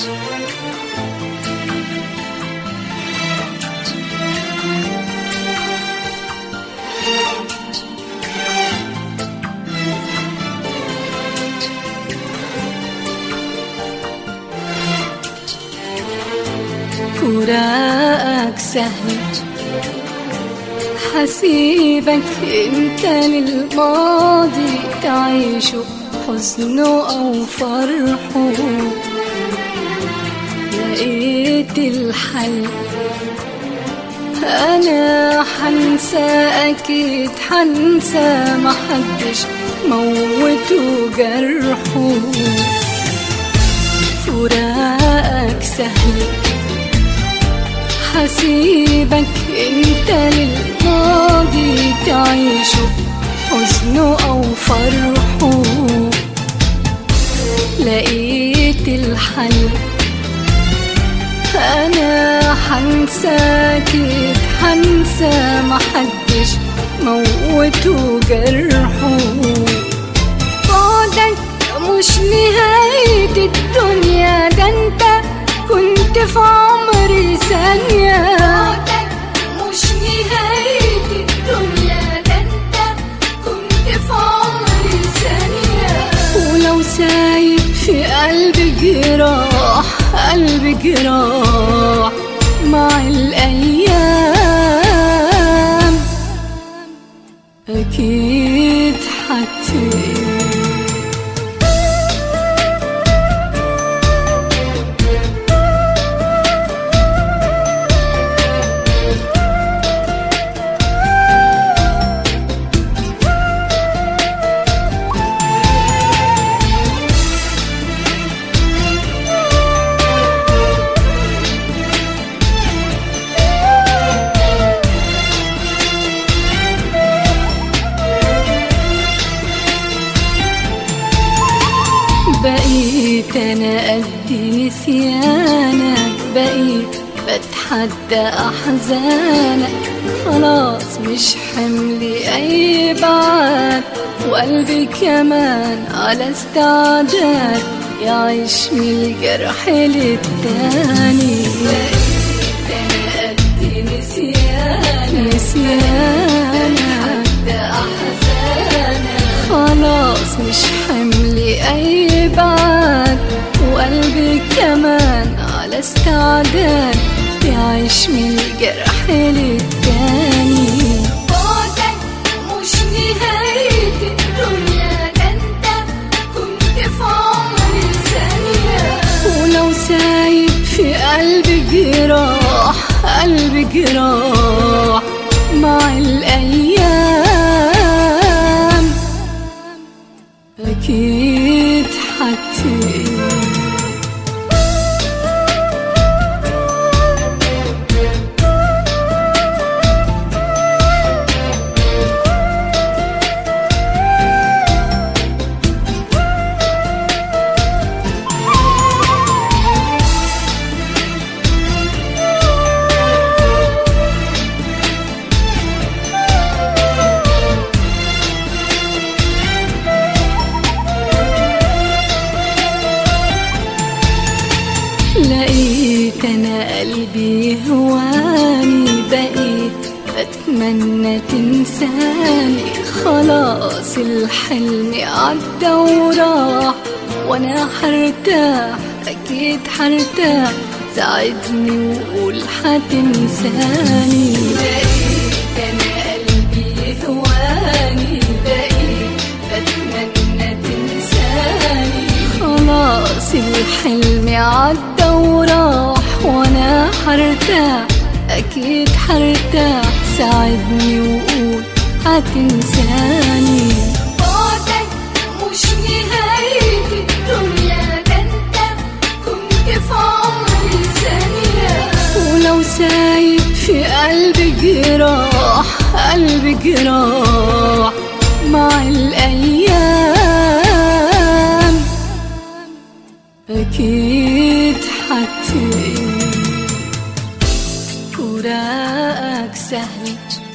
فراقك سهل حسيبك انت للماضي تعيشه حزنه او فرحه لقيت الحل انا حنسى اكيد حنسى محدش موته جرحه فراقك سهل حسيبك انت للماضي تعيشه حزنه او فرحه لقيت الحل انا حنسى اكيد حنسى محدش موته جرحه بعدك مش نهاية الدنيا ده انت كنت في عمري ثانية بعدك مش نهاية الدنيا ده انت كنت في عمري ثانية ولو سايب في قلبي جراح قلبي جراح مع الأيام أكيد حتى بقيت انا قد نسيانك بقيت بتحدى احزانك خلاص مش حملي اي بعد وقلبي كمان على استعداد يعيش من الجرح للتاني بقيت انا قد نسيانك نسيانك احزانك خلاص مش حملي اي بعد وقلبي كمان على استعداد يعيش من الجرح للتاني بعدك مش نهاية الدنيا ده انت كنت في عمري ثانية ولو سايب في قلبي جراح قلبي جراح مع الأيام أكيد حتى لقيت انا قلبي هواني بقيت بتمنى تنساني خلاص الحلم عدى وراح وانا حرتاح اكيد حرتاح ساعدني وقول حتنساني لقيت انا قلبي هواني بقيت بتمنى تنساني خلاص الحلم عدى وراح وانا حرتاح اكيد حرتاح ساعدني وقول هتنساني بعدك مش نهاية الدنيا ده انت كنت في عمري ثانية ولو سايب في قلبي جراح قلبي جراح مع الأيام أكيد حتى فراقك سهل